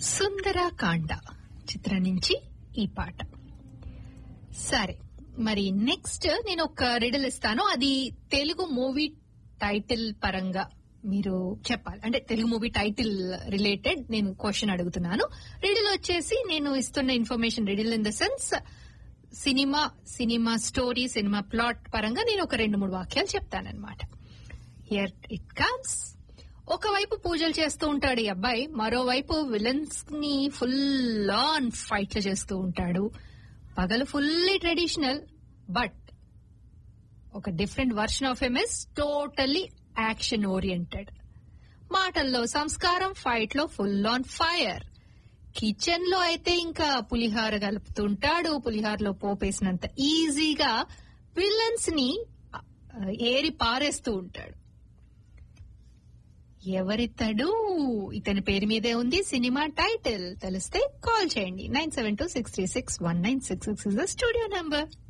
సుందరకాండ చిత్రం నుంచి ఈ పాట సరే మరి నెక్స్ట్ నేను ఒక రిడల్ ఇస్తాను అది తెలుగు మూవీ టైటిల్ పరంగా మీరు చెప్పాలి అంటే తెలుగు మూవీ టైటిల్ రిలేటెడ్ నేను క్వశ్చన్ అడుగుతున్నాను రిడిల్ వచ్చేసి నేను ఇస్తున్న information riddle in the sense cinema cinema story cinema plot పరంగా నేను ఒక రెండు మూడు వాక్యాలు చెప్తానన్నమాట హియర్ ఇట్ కమ్స్ ఒకవైపు పూజలు చేస్తూ ఉంటాడు ఈ అబ్బాయి మరోవైపు విలన్స్ ని ఫుల్ ఆన్ ఫైట్లు చేస్తూ ఉంటాడు పగలు ఫుల్లీ ట్రెడిషనల్ బట్ ఒక different version of him is totally action oriented మాటల్లో సంస్కారం ఫైట్ లో ఫుల్ ఆన్ ఫైర్ కిచెన్ లో అయితే ఇంకా పులిహార కలుపుతుంటాడు పులిహారలో పోపేసినంత ఈజీగా విలన్స్ ని ఆ, ఏరి పారేస్తూ ఉంటాడు ఎవరితడు ఇతని పేరు మీదే ఉంది సినిమా టైటిల్ తెలిస్తే కాల్ చేయండి nine seven two six three six one nine six six is the studio number